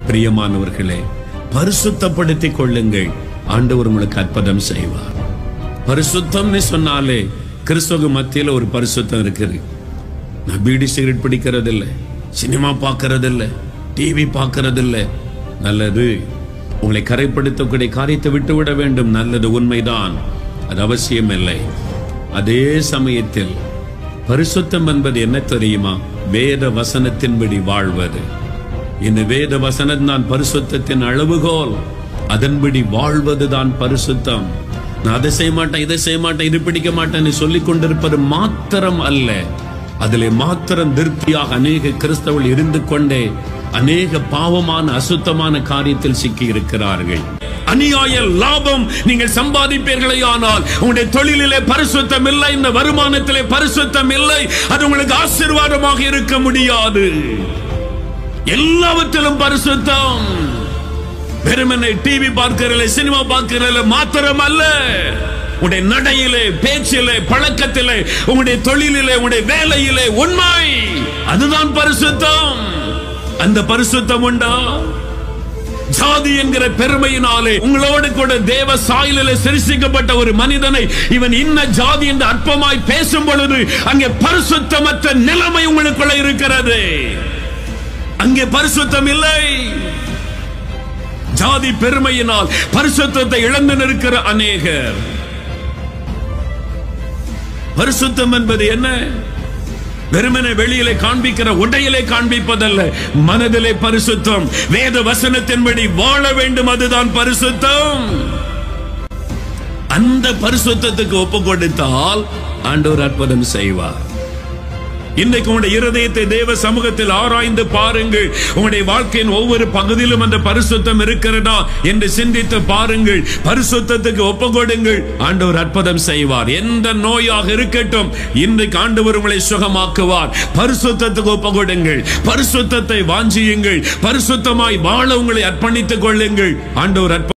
பிரியமானவர்களே பரிசுத்தப்படுத்திக் கொள்ளுங்கள் ஆண்டவர் உங்களுக்கு அற்புதம் செய்வார் பரிசுத்தம்னு சொன்னாலே கிறிஸ்தவ மத்தியில ஒரு பரிசுத்தம் இருக்குது நான் பீடி சிகரெட் பிடிக்கிறதில்ல சினிமா பார்க்கறதில்ல டிவி பார்க்கறதில்ல நல்லது உங்களை கரைப்படுத்தக்கூடிய காரியத்தை விட்டுவிட வேண்டும் நல்லது உண்மைதான் அது அவசியம் இல்லை அதே சமயத்தில் பரிசுத்தம் என்பது என்ன தெரியுமா வேத வசனத்தின்படி வாழ்வது இந்த வேத வசனம் தான் பரிசுத்தத்தின் அளவுகோல் அதன்படி வாழ்வதுதான் பரிசுத்தம் நான் அதை செய்ய மாட்டேன் இதை செய்ய மாட்டேன் இது பிடிக்க மாட்டேன்னு சொல்லிக் கொண்டிருப்பது மாத்திரம் அல்ல அதிலே மாத்திரம் திருப்தியாக அநேக கிறிஸ்தவர்கள் இருந்து கொண்டே அநேக பாவமான அசுத்தமான காரியத்தில் சிக்கி இருக்கிறார்கள் அநியாய லாபம் நீங்கள் சம்பாதிப்பீர்களே ஆனால் உங்களுடைய தொழிலிலே பரிசுத்தம் இல்லை இந்த வருமானத்திலே பரிசுத்தம் இல்லை அது உங்களுக்கு ஆசீர்வாதமாக இருக்க முடியாது எல்லாவற்றிலும் பரிசுத்தம் வெறுமனை டிவி பார்க்கிறதில்லை சினிமா பார்க்கிறதில்லை மாத்திரம் அல்ல உங்களுடைய நடையிலே பேச்சிலே பழக்கத்திலே உங்களுடைய தொழிலிலே உங்களுடைய வேலையிலே உண்மை அதுதான் பரிசுத்தம் அந்த பரிசுத்தம் உண்டா ஜாதி என்கிற பெருமையினாலே உங்களோடு கூட தேவ சாயலிலே சிரிசிக்கப்பட்ட ஒரு மனிதனை இவன் இன்ன ஜாதி என்று அற்பமாய் பேசும் பொழுது அங்கே பரிசுத்தமற்ற நிலைமை உங்களுக்குள்ள இருக்கிறது அங்கே பரிசுத்தம் இல்லை ஜாதி பெருமையினால் பரிசுத்தத்தை இழந்து நிற்கிற அநேகர் பரிசுத்தம் என்பது என்ன வெறுமனே வெளியிலே காண்பிக்கிற உடையிலே காண்பிப்பதல்ல மனதிலே பரிசுத்தம் வேத வசனத்தின்படி வாழ வேண்டும் அதுதான் பரிசுத்தம் அந்த பரிசுத்தத்துக்கு ஒப்பு கொடுத்தால் ஆண்டவர் அற்புதம் செய்வார் இன்றைக்கு உங்களுடைய இருதயத்தை தேவ சமூகத்தில் ஆராய்ந்து பாருங்கள் உங்களுடைய வாழ்க்கையின் ஒவ்வொரு பகுதியிலும் அந்த பரிசுத்தம் இருக்கிறதா என்று சிந்தித்து பாருங்கள் பரிசுத்தத்துக்கு ஒப்பு கொடுங்கள் ஆண்டவர் அற்புதம் செய்வார் எந்த நோயாக இருக்கட்டும் இன்றைக்கு ஆண்டவர் உங்களை சுகமாக்குவார் பரிசுத்தத்துக்கு ஒப்பு கொடுங்கள் பரிசுத்தத்தை வாஞ்சியுங்கள் பரிசுத்தமாய் வாழ உங்களை அர்ப்பணித்துக் கொள்ளுங்கள் ஆண்டவர் அற்புதம்